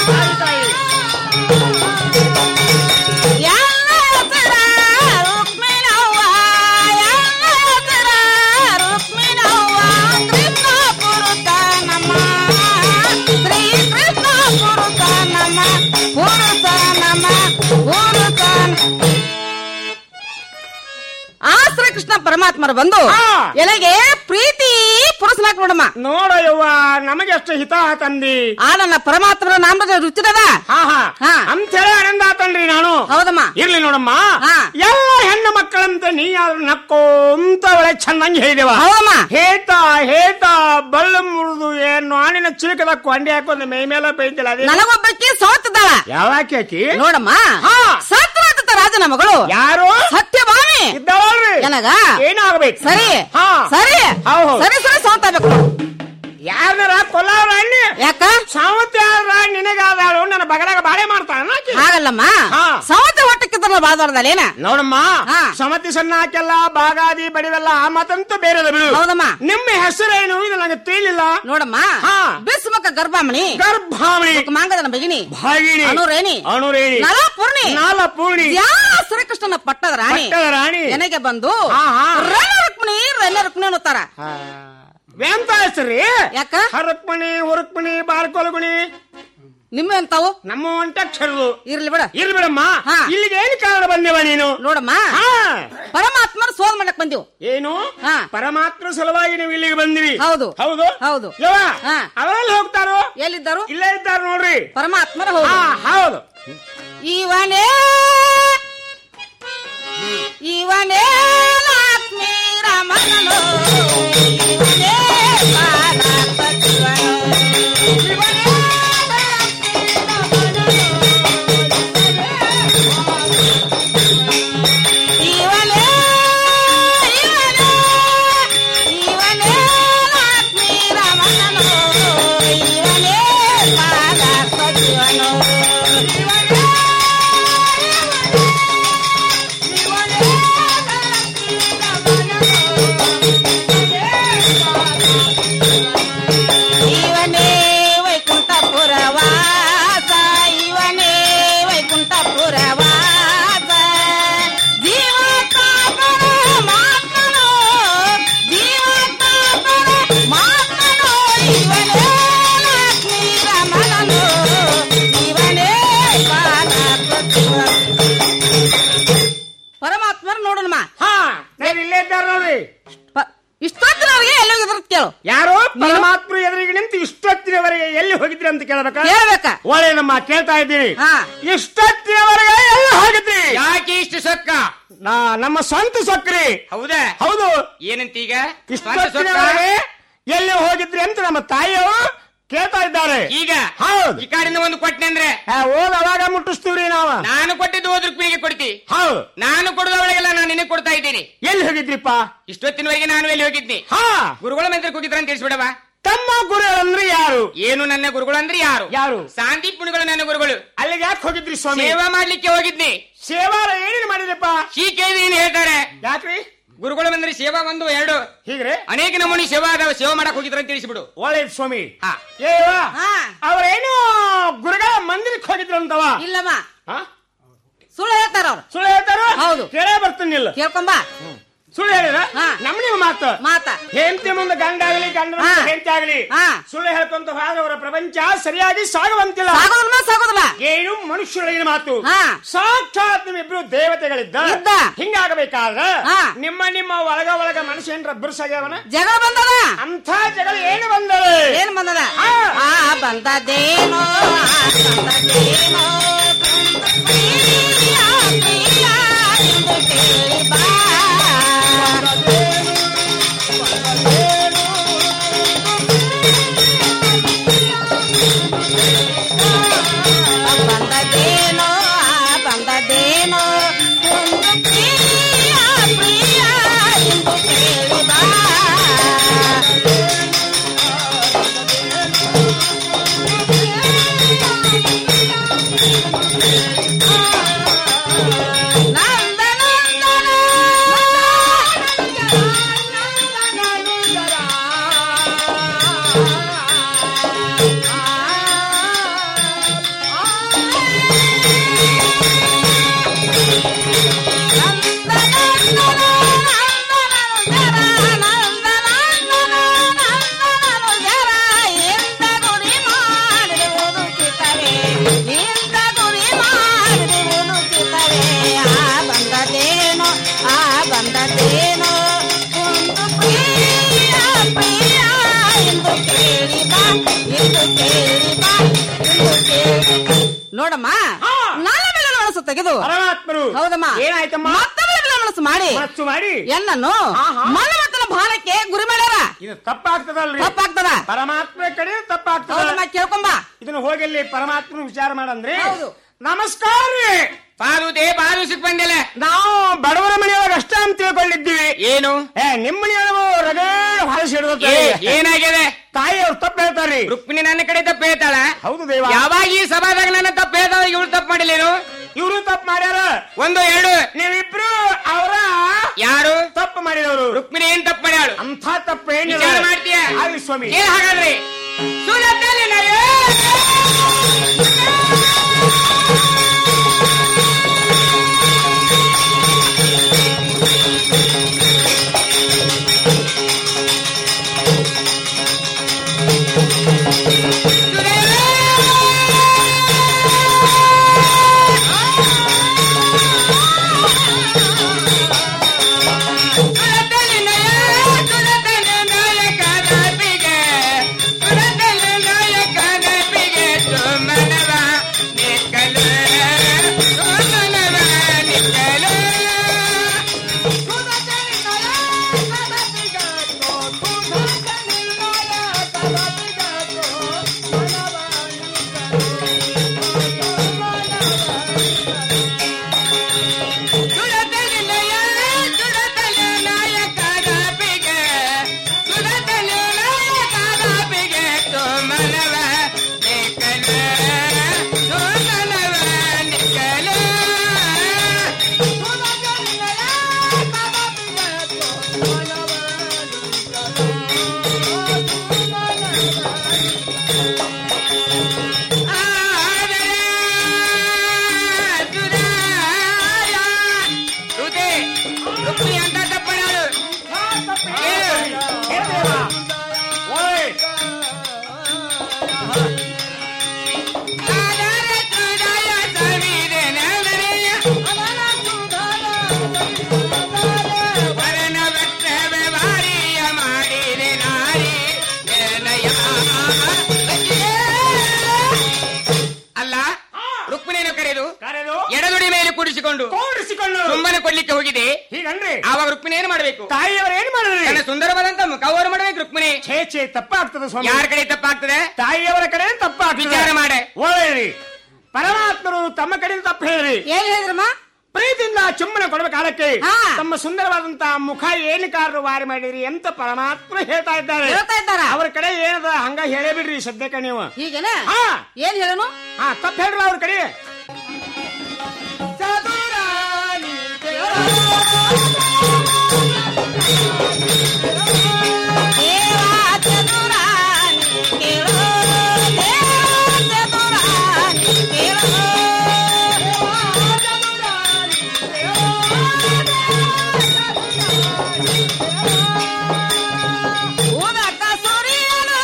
ಎಲ್ಲ ಹೆಸರ ರುಕ್ಮಿಣವ್ವ, ಎಲ್ಲ ಹೆಸರ ರುಕ್ಮಿಣವ್ವ, ಕೃಷ್ಣ ಪುರುಷ ನಮ್ಮ ಶ್ರೀ ಕೃಷ್ಣ ಪುರುಷ ನಮ್ಮ ಪುರುಷ ನಮ್ಮ ಪುರುಷ ಆ ಶ್ರೀಕೃಷ್ಣ ಪರಮಾತ್ಮರು ಬಂದು ಎಲೆಗೆ ಪ್ರೀತಿ ಪುರುಷನಾಕ್ ನೋಡಮ್ಮ ನೋಡ ಯವ್ವ ನಮಗೆ ಎಷ್ಟು ಹಿತ ತಂದಿ ಆ ನನ್ನ ಪರಮಾತ್ಮರ ನಾಮದ ರುಚಿರದ ಹಾ ಹಾ ಅಂತ ಹೇಳಿ ಆನಂದ ಆತನ್ರಿ ನಾನು ಹೌದಮ್ಮ ಇರ್ಲಿ ನೋಡಮ್ಮ ಹಾ. ಎಲ್ಲ ಹೆಣ್ಣು ಮಕ್ಕಳಂತೆ ನೀ ಆದ್ರೂ ನಕ್ಕೋಂತ ಒಳ್ಳೆ ಚೆನ್ನಾಗಿ ಹೇಳಿದೇವ ಹೌದಮ್ಮ ಹೇತ ಹೇತ ಬಳ್ಳು ಮುರಿದು ಏನು ಆಣಿನ ಚಿಲಕದ ಕೊಂಡಿ ಹಾಕೊಂಡು ಮೈ ಮೇಲೆ ಬೈದಿಲ್ಲ ಅದೇ ನನಗೊಬ್ಬಕ್ಕೆ ಸೋತಿದ್ದಾಳ ಯಾವಾಕಿ ಆಕಿ ನೋಡಮ್ಮ ಹಾ. ಸತ್ರಾಜಿತ ರಾಜನ ಮಗಳು ಯಾರು ಸತ್ಯಭಾಮಿ ಇದ್ದವಳ್ರಿ ಎನಗ ಏನಾಗ್ಬೇಕು ಸರಿ ಹಾ ಸರಿ ಹೌದು. ಸರಿ ಸರಿ ಸೋತಾಬೇಕು ಯಾರನಾರ ಕೊಲ್ಲವ್ರ ಅಣ್ಣಿ ಯಾಕ ಸಾವತ್ಯ ಆದ್ರ ನಿನಗಾದಾಳು ನನ್ನ ಬಗಲಾಗ ಬಾಳೆ ಮಾಡ್ತಾನ ಆಕಿ? ಹಾಗಲ್ಲಮ್ಮ ಹಾ. ಸವತ ಹೊಟ್ಟಕ್ಕಿದ್ರ ಬಾದವರದಲ್ಲಿ ಏನ ನೋಡಮ್ಮ ಹಾ. ಸಮತಿ ಸಣ್ಣ ಹಾಕೆಲ್ಲ ಬಾಗಾದಿ ಬಡಿವೆಲ್ಲ ಆ ಮಾತಂತೂ ಬೇರೆ ಬಿಡು ಹೌದಮ್ಮ ನಿಮ್ಮ ಹೆಸರೇನು ಇದು ನನಗೆ ತಿಳಿಲಿಲ್ಲ ನೋಡಮ್ಮ ಹಾ. ಬಿಸ್ಮಕ ಗರ್ಭಾಮಣಿ ಗರ್ಭಾವಳಿ ಮಾಂಗದನ ಬಗಿನಿ ಭಾಗಿನಿ ಅನುರೇಣಿ ಅನುರೇಣಿ ನಲಪೂರ್ಣಿ ನಾಲಪೂರ್ಣಿ ಯಾ ಶ್ರೀಕೃಷ್ಣನ ಪಟ್ಟದ ರಾಣಿ ಪಟ್ಟದ ರಾಣಿ. ನನಗೆ ಬಂದು ಹಾ, ಹಾ. ರಣ ರುಕ್ಮಿಣಿ ರಣ ರುಕ್ಮಿಣಿ ಅನ್ನುತ್ತಾರ ಎಂತ ಹೆಸರಿ ಯಾಕ ಹರಕ್ಮಣಿ ಹುರುಕ್ಮಣಿ ಬಾರ್ಕೊಲಗುಣಿ ನಿಮ್ಮ ಎಂತಾವು ನಮ್ಮ ಒಂಟಕ್ಷರದು ಇರ್ಲಿ ಬಿಡ ಇರ್ಲಿ ಬಿಡಮ್ಮ ಹಾ. ಇಲ್ಲಿಗೆ ಏನು ಕಾರಣ ಬಂದೇವ ನೀನು ನೋಡಮ್ಮ ಹಾ. ಪರಮಾತ್ಮರ ಸೋಲ್ ಮಾಡಕ್ ಬಂದಿವು ಏನು ಹಾ. ಪರಮಾತ್ಮ ಸಲುವಾಗಿ ನೀವು ಇಲ್ಲಿಗೆ ಬಂದಿರಿ ಹೌದು. ಹೌದು ಹೌದು. ಯವ್ವ, ಹಾ. ಅವರೆಲ್ಲಿ ಹೋಗ್ತಾರೋ ಎಲ್ಲಿದ್ದರು ಇಲ್ಲೇ ಇದ್ದಾರೆ ನೋಡ್ರಿ ಪರಮಾತ್ಮರ ಹಾ ಹೌದು ಹೌದು ಇವನೇ ಇವನೇ ಲಕ್ಷ್ಮೀ ರಮಣನು ಇವನೇ ಬಾಲಸಚಿವನು. ಇವನೇ ಲಕ್ಷ್ಮೀ ರಮಣನು. ಇವನೇ ಇವನೇ ಇವನೇ ಲಕ್ಷ್ಮೀ ರಮಣನು ಇವನೇ ಬಾಲಸಚಿವನು. ಇವನೇ ಇವನೇ ವೈಕುಂಠಪುರ ವಾಸ ಇವನೇ ವೈಕುಂಠಪುರ ವಾಸ ಜೀವತಾಪರ ಮಾತನು ಜೀವತಾಪರ ಮಾತನು ಇವನೇ ಲಕ್ಷ್ಮೀ ರಮಣನು ಇವನೇ ಪರಮಾತ್ಮರು ನೋಡೋಣ ಹಾ ನಾನು ಇಲ್ಲೇ ಇದ್ದಾರೆ ನೋಡ್ರಿ ಇಷ್ಟೊತ್ತಿನವರೆಗೆ ಎಲ್ಲಿ ಹೋಗಿದ್ರು ಕೇಳು ಯಾರು ಪರಮಾತ್ಮ ಎದುರಿಗೆ ನಿಂತು ಇಷ್ಟೊತ್ತಿನವರೆಗೆ ಎಲ್ಲಿ ಹೋಗಿದ್ರಿ ಅಂತ ಕೇಳಬೇಕಾ ಕೇಳ್ಬೇಕ ಒಳ್ಳೆಯದಮ್ಮ ಕೇಳ್ತಾ ಇದ್ದೀನಿ ಹಾ. ಇಷ್ಟೊತ್ತಿನವರೆಗೆ ಎಲ್ಲಿ ಹೋಗಿದ್ರಿ ಯಾಕೆ ಇಷ್ಟು ಸೊಕ್ಕ ನಾ ನಮ್ಮ ಸ್ವಂತ ಸೊಕ್ರಿ ಹೌದಾ ಹೌದು ಏನಂತೀಗ ಇಷ್ಟೊತ್ತಿನವರೆಗೆ ಎಲ್ಲಿ ಹೋಗಿದ್ರಿ ಅಂತ ನಮ್ಮ ತಾಯಿಯವರು ಕೇಳ್ತಾ ಇದ್ದಾರೆ ಈಗ ಹೌದು ಈ ಕಾಡಿಂದ ಒಂದು ಕೊಟ್ಟನೆ ಅಂದ್ರೆ ಆ, ಹೋಗ್ ಅವಾಗ ಮುಟ್ಟಿಸ್ತೀವ್ರಿ ನಾವು ನಾನು ಕೊಟ್ಟಿದ್ದು ಹೋದ್ರ ರುಕ್ಮಿಣಿಗೆ ಕೊಡ್ತಿ ಹೌದು ನಾನು ಕೊಡದವಳಿಗೆಲ್ಲ ನಾನು ನಿನಗೆ ಕೊಡ್ತಾ ಇದ್ದೀನಿ ಎಲ್ಲಿ ಹೋಗಿದ್ರಿಪ್ಪ ಇಷ್ಟೊತ್ತಿನವರೆಗೆ ನಾನು ಎಲ್ಲಿ ಹೋಗಿದ್ನಿ ಹಾ ಗುರುಗಳ ಮಂದಿರಕ್ಕೆ ಹೋಗಿದ್ರ ಅಂತ ತಿಳಿಸ್ಬಿಡವ ತಮ್ಮ ಗುರುಗಳಂದ್ರೆ ಯಾರು ಏನು ನನ್ನ ಗುರುಗಳು ಅಂದ್ರೆ ಯಾರು ಯಾರು ಸಾಂದೀಪ್ ಮುನಿಗಳು ನನ್ನ ಗುರುಗಳು ಅಲ್ಲಿಗೆ ಯಾಕೆ ಹೋಗಿದ್ರಿ ಸ್ವಾಮಿ ಸೇವಾ ಮಾಡ್ಲಿಕ್ಕೆ ಹೋಗಿದ್ನಿ ಸೇವಾರ ಏನೇನು ಮಾಡಿದ್ರಪ್ಪ ಶೀಕೇವಿ ಏನ್ ಹೇಳ್ತಾರೆ ಯಾಕ್ರಿ ಗುರುಗಳು ಬಂದ್ರೆ ಸೇವಾ ಒಂದು ಎರಡು ಹೀಗ್ರೆ ಅನೇಕ ನಮೂನಿ ಸೇವಾ ಅದಾವ ಸೇವಾ ಮಾಡಕ್ ಹೋಗಿದ್ರ ಅಂತ ತಿಳಿಸ್ಬಿಡು ಒಳ್ಳೇದು ಸ್ವಾಮಿ ಏವ ಅವ್ರೇನು ಗುರುಗಳ ಮಂದಿರಕ್ಕೆ ಹೋಗಿದ್ರಂತವ ಇಲ್ಲಮ್ಮ ಸುಳ್ಳು ಹೇಳ್ತಾರ ಅವ್ರು ಸುಳ್ಳು ಹೇಳ್ತಾರ ಹೌದು ಕೇಳೇ ಬರ್ತೀನಿಲ್ಲ ಕೇಳ್ಕೊಂಬ ಸುಳ್ಳು ಹೇಳಿದ್ರ ನಮ್ಮ ನೀವು ಮಾತು ಮಾತ ಹೆಂಡತಿ ಮುಂದೆ ಗಂಡ ಆಗಲಿ ಗಂಡ ಮುಂದೆ ಹೆಂಡತಿ ಆಗಲಿ ಸುಳ್ಳು ಹೇಳ್ಕೊಂತ ಹೋದ್ರೆ ಅವರ ಪ್ರಪಂಚ ಸರಿಯಾಗಿ ಸಾಗುವಂತಿಲ್ಲ ಸಾಗೋದಿಲ್ಲ, ಸಾಗೋದಿಲ್ಲ. ಏನು ಮನುಷ್ಯರೊಳಗಿನ ಮಾತು ಸಾಕ್ಷಾತ್ ನಿಮ್ಮಿಬ್ರು ದೇವತೆಗಳಿದ್ದ ಇದ್ದ. ಹಿಂಗಾಗಬೇಕಾದ್ರ ನಿಮ್ಮ ನಿಮ್ಮ ಒಳಗ ಒಳಗ ಮನುಷ್ಯ ಏನ್ರ ಬಿರ್ಸಾಗ್ಯಾವನ ಜಗಳ ಬಂದದ ಅಂತ ಜಗಳ ಏನು ಬಂದದ ಏನ್ ಬಂದದ ಆ ಬಂದದೇನೋ ಆ ಬಂದದೇನೋ ಪ್ರಿಯ, ಪ್ರಿಯ ಎಂದು ಕೇಳಿ ಬಾ. ಬಂದದೇನೋ ಆ ಬಂದದೇನೋ ಒಂದು ಪ್ರಿಯ, ಪ್ರಿಯ ಎಂದು ಕೇಳಿ ಬಾ. ಬಂದದೇನೋ ಆ ಬಂದದೇನೋ ಒಂದು ಪ್ರಿಯ ಪ್ರಿಯ ಎಂದು ಕೇಳಿ ಬಾ ಎಂದು ಕೇಳಿ ಬಾ ಎಂದು ಕೇಳಿ ನೋಡಮ್ಮ ನನ್ನ ಮೇಲೆ ಮನಸ್ಸು ತೆಗೆದು ಪರಮಾತ್ಮರು ಹೌದಮ್ಮ ಏನಾಯ್ತಮ್ಮ ಮತ್ತೊಬ್ಬರ ಮೇಲೆ ಮನಸ್ಸು ಮಾಡಿ ಮನಸ್ಸು ಮಾಡಿ ಎನ್ನನ್ನು ಮನ್ಮಥನ ಭಾರಕ್ಕೆ ಗುರಿ ಮಾಡ್ಯಾರ ಇದು ತಪ್ಪಾಗ್ತದಲ್ರಿ ತಪ್ಪಾಗ್ತದ ಪರಮಾತ್ಮ ಕಡೆ ತಪ್ಪಾಗ್ತದ ಹೌದಮ್ಮ ಕೇಳ್ಕೊಂಬ ಇದನ್ನ ಹೋಗಿ ಅಲ್ಲಿ ಪರಮಾತ್ಮನ ವಿಚಾರ ಮಾಡಂದ್ರಿ ನಮಸ್ಕಾರ ರೀ ಪಾದುದೇ ಪಾದು ಸಿಕ್ ಬಂದಿಲ್ಲ ನಾವು ಬಡವರ ಮನೆಯೊಳಗೆ ಅಷ್ಟ ಅಂತ ತಿಳ್ಕೊಂಡಿದ್ದೀವಿ ಏನು ಏ ನಿಮ್ಮ ಮನೆಯೊಳಗು ರಗೇಳು ಹೊಲಸಿ ಹಿಡಿದ ಏ, ಏನಾಗಿದೆ ತಾಯಿ ಅವ್ರು ತಪ್ಪು ಹೇಳ್ತಾರ್ರಿ ರುಕ್ಮಿಣಿ ನನ್ನ ಕಡೆ ತಪ್ಪು ಹೇಳ್ತಾಳ ಹೌದು ದೇವ ಯಾವಾಗ ಈ ಸಭಾದಾಗ ನನ್ನ ತಪ್ಪು ಹೇಳ್ತಾವ ಇವಳು ತಪ್ಪು ಮಾಡಿಲ್ಲೇನು ಇವರು ತಪ್ಪು ಮಾಡ್ಯಾರ ಒಂದು ಎರಡು ನೀವಿಬ್ರು ಅವರ ಯಾರು ತಪ್ಪು ಮಾಡಿದವರು ರುಕ್ಮಿಣಿ ಏನ್ ತಪ್ಪು ಮಾಡ್ಯಾಳು ಅಂತ ತಪ್ಪು ಏನಿಲ್ಲ ವಿಚಾರ ಮಾಡ್ತೀಯ ಆಗ್ಲಿ ಸ್ವಾಮಿ ಏನ್ ಹಾಗಾದ್ರಿ ಸುಳ್ಳತ್ತಲ್ಲಿ ನಡೆ. ಸುಳ್ಳತ್ತಲ್ಲಿ ನಡೆ, ಸುಳ್ಳತ್ತಲ್ಲಿ ನಾಯಕ ದಾಪಿಗೆ, ಸುಳ್ಳತ್ತಲ್ಲಿ ನಾಯಕ ದಾಪಿಗೆ, ಸುಮ್ಮನವ ನಿಕ್ಕಲು, ಸುಮ್ಮನವ ನಿಕ್ಕಲು. ಸುಳ್ಳತ್ತಲ್ಲಿ ನಡೆ, ಸುಳ್ಳತ್ತಲ್ಲಿ ನಾಯಕ ದಾಪಿಗೆ, ಸುಳ್ಳತ್ತಲ್ಲಿ ನಾಯಕ ದಾಪಿಗೆ, ಸುಮ್ಮನವ ನಿಕ್ಕಲು, ಸುಮ್ಮನವ ನಿಕ್ಕಲು. ಶ್ರುತಿ, ರುಕ್ಮಿಣಿ ಅಂತ ತಪ್ಪಣಾಳು ಅಲ್ಲ ರುಕ್ಮಿಣಿಯನ್ನು ಕರೆದು ಕರೆದು ಎಡದುಡಿ ಮೇಲೆ ಕೂಡಿಸಿಕೊಂಡು ಕೂಡಿಸಿಕೊಂಡು ಸುಮ್ಮನೆ ಕೊಡ್ಲಿಕ್ಕೆ ಹೋಗಿದೆ ಹೀಗನ್ರಿ ಆವಾಗ ರುಕ್ಮಿಣಿ ಏನ್ ಮಾಡ್ಬೇಕು ತಾಯಿಯವರು ಏನ್ ಮಾಡಿದ್ರಿ ನನ್ನ ಸುಂದರವಾದಂತ ಮುಖ ಅವರು ಮಾಡ್ಬೇಕು ರುಕ್ಮಿಣಿ ಛೇ ಛೇ ತಪ್ಪಾಗ್ತದೆ ಸ್ವಾಮಿ ಯಾರ ಕಡೆ ತಪ್ಪಾಗ್ತದೆ ತಾಯಿಯವರ ಕಡೆ ತಪ್ಪಾಗ್ತದೆ ವಿಚಾರ ಮಾಡೆ ಒಳ್ಳೆಯರಿ ಪರಮಾತ್ಮರು ತಮ್ಮ ಕಡೆಯಿಂದ ತಪ್ಪು ಹೇಳ್ರಿ ಏನ್ ಹೇಳಿದ್ರಮ್ಮ ಪ್ರೀತಿಯಿಂದ ಚುಂಬನ ಚುಂಬನ ಕೊಡುವ ಕಾಲಕ್ಕೆ ತಮ್ಮ ಸುಂದರವಾದಂತಹ ಮುಖ ಏನು ಕಾರರು ವಾರಿ ಮಾಡಿದ್ರಿ ಅಂತ ಪರಮಾತ್ಮ ಹೇಳ್ತಾ ಇದ್ದಾರೆ ಹೇಳ್ತಾ ಇದ್ದಾರ? ಅವ್ರ ಕಡೆ ಏನದ ಹಂಗ ಹೇಳೇ ಬಿಡ್ರಿ ಸದ್ಯಕ್ಕೆ ನೀವು ಹೀಗೇನ ಹಾ ಏನ್ ಹೇಳನು ಹಾ ತಪ್ಪ ಹೇಳ್ರಿ ಅವ್ರ ಕಡೆ ಊದಕ್ಕ ಸೂರ್ಯನು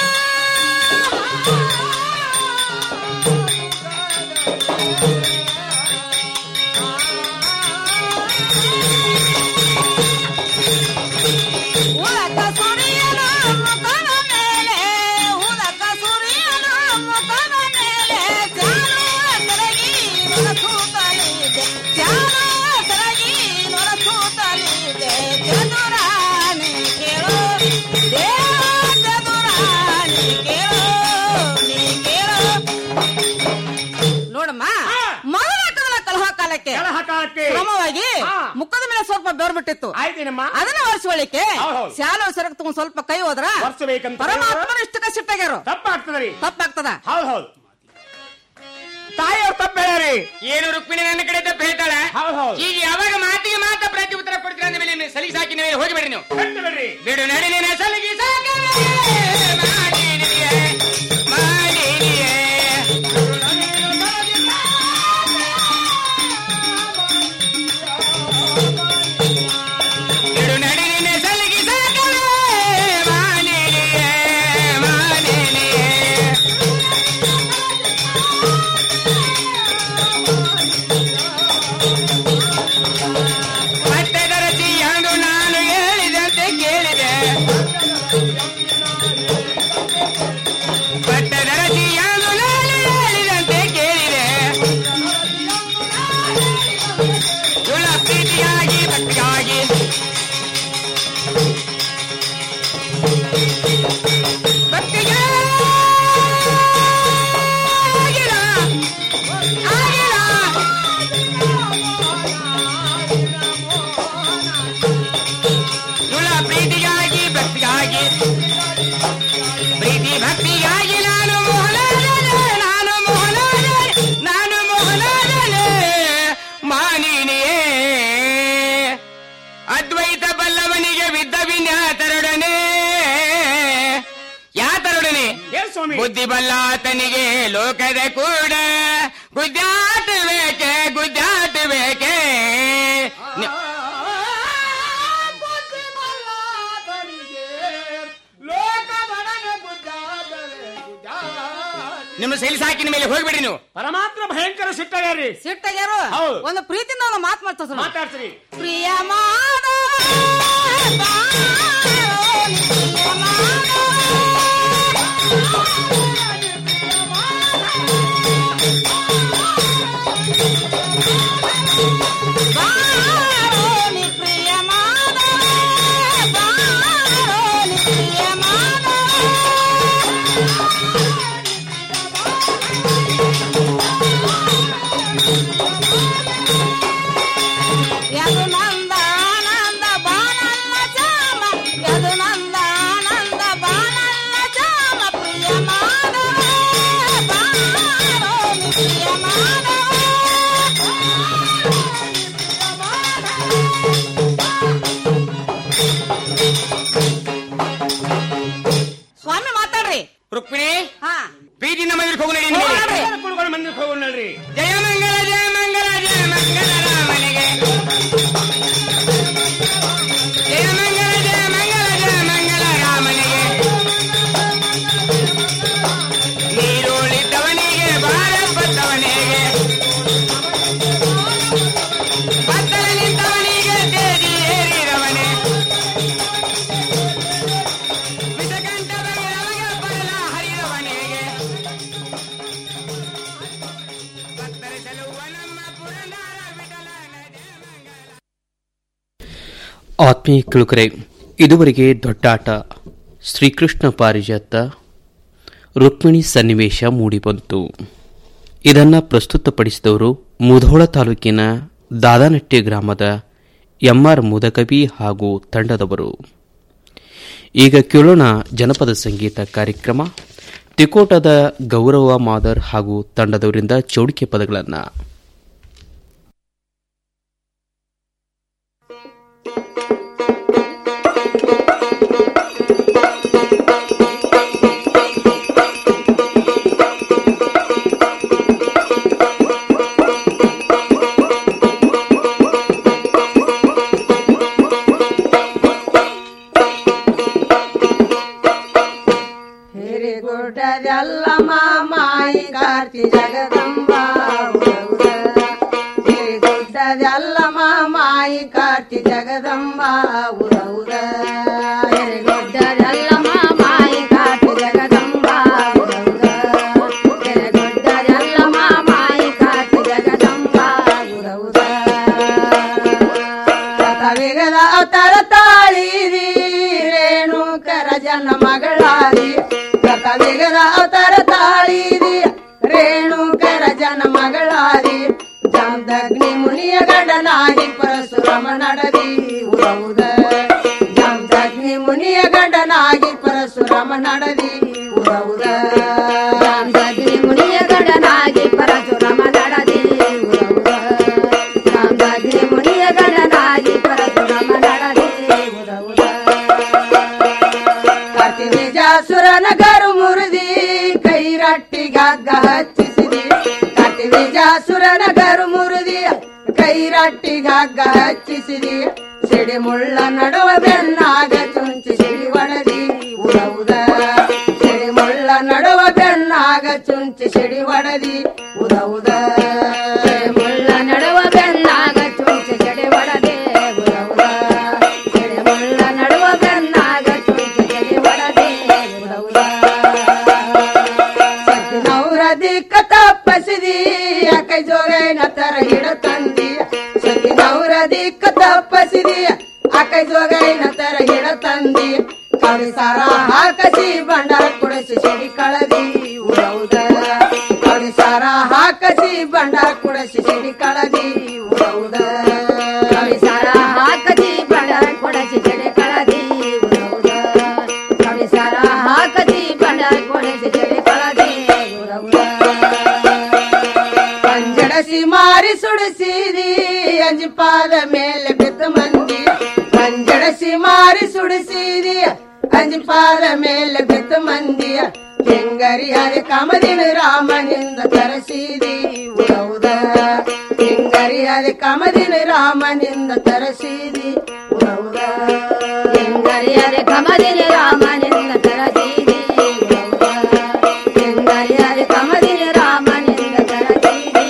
ಊದಕ್ಕ ಸೂರ್ಯನ ಮುಖದ ಮೇಲೆ ಊದಕ್ಕ ಸೂರ್ಯನ ಮುಖದ ಮೇಲೆ ಚಾನು ಸರಗಿ ನೊರಸೂತಲಿದೆ ಚಾನು ಸರಗಿ ನೊರಸೂತಲಿದೆ ಚದುರಾಣಿ ಕೇಳೋ ದೇವ ಚದುರಾಣಿ ಕೇಳೋ ನೀ ಕೇಳೋ ನೋಡಮ್ಮ ಮೊದಲ ಕಲಹ ಕಾಲಕ್ಕೆ ಕಲಹ ಕಾಲಕ್ಕೆ ಕ್ರಮವಾಗಿ ಹಾ. ಮುಖದ ಮೇಲೆ ಸ್ವಲ್ಪ ಬೆವರು ಬಿಟ್ಟಿತ್ತು ಆಯ್ತೇನಮ್ಮ ಅದನ್ನ ಒರೆಸ್ಕೊಳ್ಳಿಕ್ಕೆ ಹೌದೌದು. ಶಾಲು ಸರಕ್ ತಗೊಂಡ್ ಸ್ವಲ್ಪ ಕೈ ಹೋದ್ರ ಒರೆಸ್ಬೇಕಂತ ಪರಮಾತ್ಮನ ಇಷ್ಟಕ್ಕೆ ಸಿಟ್ಟಾಗ್ಯಾರು ತಪ್ಪಾಗ್ತದ್ರಿ ತಪ್ಪಾಗ್ತದ ಹೌದ್ ಹೌದು ತಾಯಿಯವ್ರು ತಪ್ಪ ಹೇಳ್ಯಾರಿ ಏನು ರುಕ್ಮಿಣಿ ನನ್ನ ಕಡೆ ತಪ್ಪು ಹೇಳ್ತಾಳೆ ಹೌದ್ ಹೌದು ಈಗ ಯಾವಾಗ ಮಾತಿಗೆ ಮಾತ ಪ್ರತಿ ಉತ್ತರ ಕೊಡ್ತೀರ ಅಂದ ಮೇಲೆ ಸಲಿಗೆ ಸಾಕಿನ ಮೇಲೆ ಹೋಗಿಬೇಡಿ ನೀವು ಕಟ್ಟು ಬಿಡ್ರಿ ಬಿಡು ನಡಿ ನಿನ್ನ ಸಲಿಗೆ ಸಾಕಲೇ ಮಾಡಿನಿಯೇ, ಮಾಡಿನಿಯೇ. ಬಿಡು ನಡಿ ನಿನ್ನ ಸಲಿಗೆ ಸಾಕಲೇ ಮಾಡಿನಿಯೇ, ಮಾಡಿನಿಯೇ. ಮತ್ತೆ ದರಸಿ ಎಂದು ನಾನು ಹೇಳಿದಂತೆ ಕೇಳಿದೆ ಮತ್ತೆ ದರಸಿ ಎಂದು ನಾನು ಹೇಳಿದಂತೆ ಕೇಳಿದೆ ಸುಳ ಪ್ರೀತಿಯಾಗಿ ಭಕ್ತಿಯಾಗಿ ಭಕ್ತಿಯಾಗಿಲ್ಲ ಆಗಿಲ್ಲ ಸುಳ ಪ್ರೀತಿಗಾಗಿ ಭಕ್ತಿಗಾಗಿ ಪ್ರೀತಿ ಭಕ್ತಿಗಾಗಿ ನಾನು ಮೋಹನಾದನೆ ನಾನು ಮೋಹನಾದನೆ ನಾನು ಮೋಹನಾದನೆ ಮಾನಿನಿಯೇ ಅದ್ವೈತ ಬಲ್ಲವನಿಗೆ ವಿದ್ದ ವಿನ್ಯಾತರೊಡನೆ ಯಾತರೊಡನೆ ಏನ್ ಸ್ವಾಮಿ ಬುದ್ಧಿ ಬಲ್ಲಾತನಿಗೆ ಲೋಕದ ಕೂಡ ಗುದ್ದಾಟ ಬೇಕೆ ಗುದ್ದಾಟ ಬೇಕೆ ನಿ- ನಿಮ್ಮ ಸೈಲಿ ಸಾಕಿನ ಮೇಲೆ ಹೋಗ್ಬಿಡಿ ನೀವು ಪರಮಾತ್ಮ ಭಯಂಕರ ಸಿಟ್ಟಾಗ್ಯಾರಿ ಸಿಟ್ಟಾಗ್ಯಾರು ಹೌದು. ಒಂದು ಪ್ರೀತಿಯಿಂದ ಒಂದು ಮಾತು ಮಾಡ್ತಾರೆ ಮಾತಾಡ್ತೀರಿ ಪ್ರಿಯ ಮಾಡ ಪ್ರಿಯ ಮಾಡ ಪ್ರಿಯ ಮಾಡ ಯದು ನಂದ ಆನಂದ ಬಾನಲ್ಲ ಚಾಮ ಯದು ನಂದ ಆನಂದ ಬಾನಲ್ಲ ಚಾಮ ಪ್ರಿಯ ಮಾಧವ ಬಾರೋ ನಿ ಪ್ರಿಯ ಮಾಧವ ಸ್ವಾಮಿ ಮಾತಾಡ್ರಿ ರುಕ್ಮಿಣಿ ಹಾ ಪ್ರೀತಿಯಿಂದ ಮಂದಿರಕ್ಕೆ ಹೋಗು ನಡಿ ನಿಮಗೆ. ಹೋಗ್ರಿ. ಕುಡ್ಕೊಂಡು ಮಂದಿರಕ್ಕೆ ಹೋಗೋಣ ನಡ್ರಿ ಜಯ ಮಂಗಳ ಜಯ ಮಂಗಳ ಜಯ ಮಂಗಳ ರಾಮನಿಗೆ ಜಯ ಮಂಗಳ ಜಯ ಮಂಗಳ ಜಯ ಮಂಗಳ ರಾಮನಿಗೆ ನೀರುಳಿದ್ದವನಿಗೆ ಬಾರ ಬದ್ದವನಿಗೆ ಬದ್ದಲ ನಿಂತವನಿಗೆ ತೇಜಿ ಏರಿದವನೇ ವಿಷಕಂಠ ಬಗೆದವಗೆ ಬರಲ ಹರಿದವನಿಗೆ ಭಕ್ತರಿಸಲುವ ನಮ್ಮ ಪುರಂದರ ವಿಠಲನ ಆತ್ಮೀಯ ಕಿಳುಕರೆ ಇದುವರೆಗೆ ದೊಡ್ಡಾಟ ಶ್ರೀಕೃಷ್ಣ ಪಾರಿಜಾತ ರುಕ್ಮಿಣಿ ಸನ್ನಿವೇಶ ಮೂಡಿಬಂತು ಇದನ್ನು ಪ್ರಸ್ತುತಪಡಿಸಿದವರು ಮುಧೋಳ ತಾಲೂಕಿನ ದಾದಾನಟ್ಟಿ ಗ್ರಾಮದ ಎಂಆರ್ ಮುದಕವಿ ಹಾಗೂ ತಂಡದವರು ಈಗ ಕೇಳೋಣ ಜನಪದ ಸಂಗೀತ ಕಾರ್ಯಕ್ರಮ ತಿಕೋಟದ ಗೌರವ ಮಾದರ್ ಹಾಗೂ ತಂಡದವರಿಂದ ಚೌಡಿಕೆ ಪದಗಳನ್ನು ಹಿರಿಗುಡ್ಡದೆಲ್ಲ ಮಾಮಾಯಿ ಕಾರ್ತಿ ಜಗದಂಬ ಹಿರಿಗುಡ್ಡದೆಲ್ಲ ಮಾಮಾಯಿ ಕಾರ್ತಿ ಜಗದಂಬ ಉದ ಉದ ಹಿರಿಗುಡ್ಡದೆಲ್ಲ ಮಾಮಾಯಿ ಕಾರ್ತಿ ಜಗದಂಬ ಉದ ಉದ ಹಿರಿಗುಡ್ಡದೆಲ್ಲ ಮಾಮಾಯಿ ಕಾರ್ತಿ ಜಗದಂಬ ಉದ ಉದ ಕಥವಿಗದ ಅವತಾರ ತಾಳಿರಿ ರೇಣುಕರ ಜನ ಮಗಳಾರಿ ಕಥವಿಗದ ಅವತಾರ ತಾಳಿರಿ ರೇಣುಕರ ಜನ ಮಗಳಾರಿ ಜಾಮದಗ್ನಿ ಮುನಿಯ ಗಂಡನಾಗಿ ಪರಶುರಾಮ ನಡದಿ ಉದ ಜಾಮದಗ್ನಿ ಮುನಿಯ ಗಂಡನಾಗಿ ಪರಶುರಾಮ ನಡದಿ ಉದ ಉದ ಜಾಮದಗ್ನಿ ಮುನಿಯ ಗಂಡನಾಗಿ ಪರಶುರಾಮ ನಡದಿ ಉದ ಉದ ಜಾಮದಗ್ನಿ ಮುನಿಯ ಗಂಡನಾಗಿ ಪರಶುರಾಮ ನಡದಿ ಉದ ಉದ ಕತಿ ನಿಜಾಸುರನ ಗರು ಮುರಿದಿ ಕೈ ರಟ್ಟಿಗಗ್ಗ ಹಚ್ಚಿಸಿದಿ ಕತಿ ನಿಜಾಸುರನ ಗರು ಮುರಿದಿ ಕೈ ರಟ್ಟಿಗಗ್ಗ ಹಚ್ಚಿಸಿದಿ ಸಿಡಿ ಮುಳ್ಳ ನಡುವ ಬೆನ್ನಾಗ ಚುಂಚಿ ಸಿಡಿ ಒಡದಿ ಉದ ಉದ ಸಿಡಿ ಮುಳ್ಳ ನಡುವ ಬೆನ್ನಾಗ ಚುಂಚಿ ಸಿಡಿ ಒಡದಿ ಉದ ಉದ ಸಿಡಿ ಮುಳ್ಳ ನಡುವ ಬೆನ್ನಾಗ ಚುಂಚಿ ಸಿಡಿ ಒಡದೆ ಉದ ಉದ ಸಿಡಿ ಮುಳ್ಳ ನಡುವ ಬೆನ್ನಾಗ ಚುಂಚಿ ಸಿಡಿ ಒಡದೆ ಉದ ಉದ ಸತ್ತಿನವ್ರ ದಿಕ್ಕ ತಪ್ಪಸಿದಿ ಕೈ ಜೋಗೈನ ತರ ಹಿಡ ತಂದಿ ಸತ್ತಿನವ್ರ ದಿಕ್ಕ ತಪ್ಪಸಿದಿ ಅಕೈ ಜೋಗೈನ ತರ ಹಿಡ ತಂದಿ ಕವಿ ಸಾರ ಹಾಕಸಿ ಬಂಡಾರ ಕುಡಿಸಿ ಸಿಡಿ ಕಳದಿ ಉಡೌದ ಕವಿ ಸಾರ ಹಾಕಸಿ ಬಂಡಾರ ಕುಡಿಸಿ ಸಿಡಿ ಕಳದಿ ಉಡೌದ ಕವಿ ಸಾರ ಹಾಕಸಿ ಬಂಡಾರ ಕುಡಿಸಿ ಸಿಡಿ ಕಳದಿ ಉಡೌದ ಕವಿ ಸಾರ ಹಾಕಸಿ ಬಂಡಾರ ಕುಡಿಸಿ ಸಿಡಿ ಕಳದಿ ಉಡೌದ ಪಂಜಡಸಿ ಮಾರಿ ಸುಡಿಸಿದಿ ಅಂಜಪಾದ ಮೇಲೆ ಬಿದ್ದ ಮಂದಿ ಪಂಜಡಸಿ ಮಾರಿ ಸುಡಿಸಿದಿ ಅಂಜಪಾದ ಮೇಲೆ ಬಿದ್ದ ಮಂದಿಯ ಹೆಂಗರಿ ಹರಿ ಕಮದಿನ ರಾಮನಿಂದ ತರಸಿದಿ ಉಡೌದ ಹೆಂಗರಿ ಹರಿ ಕಮದಿನ ರಾಮನಿಂದ ತರಸಿದಿ ಉಡೌದ ಹೆಂಗರಿ ಹರಿ ಕಮದಿನ ರಾಮನಿಂದ ತರಸಿದಿ ಉಡೌದ ಹೆಂಗರಿ ಹರಿ ಕಮದಿನ ರಾಮನಿಂದ ತರಸಿದಿ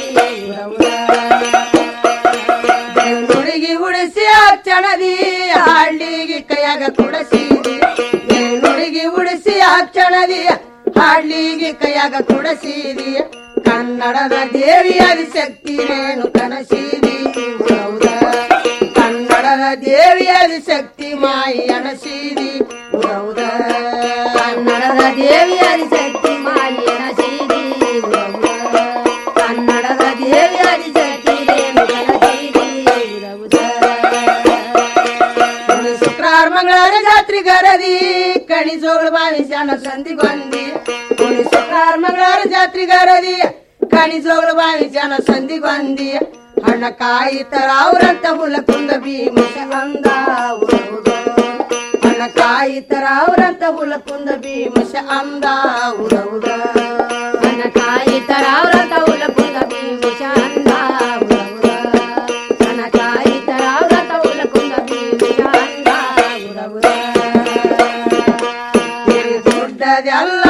ಬೆಂಗುಳಿಗೆ ಉಡಿಸಿ ಅಕ್ಷಣದಿ ಹಳ್ಳಿಗೆ ಕೈಯಾಗ ಕುಡಸಿದಿ ಬೆಂಗುಳಿಗೆ ಉಡಿಸಿ ಅಕ್ಷಣದಿ ಹಳ್ಳಿಗೆ ಕೈಯಾಗ ಕುಡಸಿದಿ ಕನ್ನಡದ ದೇವಿ ಆದಿಶಕ್ತಿ ರೇಣು ಕನಸಿದಿ ಉಡೌದ ಕನ್ನಡದ ದೇವಿ ಆದಿಶಕ್ತಿ ಮಾಯಿ ಅಣಸಿದಿ ಉಡೌದ ಕನ್ನಡದ ದೇವಿ ಆದಿಶಕ್ತಿ ಮಾಯಿ ಅಣಸಿದಿ ಉಡೌದ ಕನ್ನಡದ ದೇವಿ ಆದಿಶಕ್ತಿ ರೇಣು ಕನಸಿದಿ ಉಡೌದ ಶುಕ್ರವಾರ ಮಂಗಳವಾರ ಜಾತ್ರೆ ಗರದಿ ಕಣಿ ಜೋಗಳ ಬಾವಿ ಜನ ಸಂಧಿ ಬಂದಿ ಕುಣಿ ಶುಕ್ರವಾರ ಮಂಗಳವಾರ ಜಾತ್ರೆ ಗರದಿ ಕಣಿ ಜೋಗಳ ಬಾವಿ ಜನ ಸಂಧಿ ಬಂದಿ ಹಣ್ಣ ಕಾಯಿ ತರ ಅವ್ರಂತ ಹುಲ ಕುಂದ ಭೀಮಶ ಅಂದ ಉಡೌದ ಹಣ್ಣ ಕಾಯಿ ತರ ಅವ್ರಂತ ಹುಲ ಕುಂದ ಭೀಮಶ ಅಂದ ಉಡೌದ ಹಣ್ಣ ಕಾಯಿ ತರ ಅವ್ರಂತ ಹುಲ ಕುಂದ ಭೀಮಶ ಅಂದ ಉಡೌದ ಹಣ್ಣ ಕಾಯಿ ತರ ಅವ್ರಂತ ಹುಲ ಕುಂದ ಭೀಮಶ ಅಂದ ಉಡೌದ ಗುಡ್ಡದೆಲ್ಲ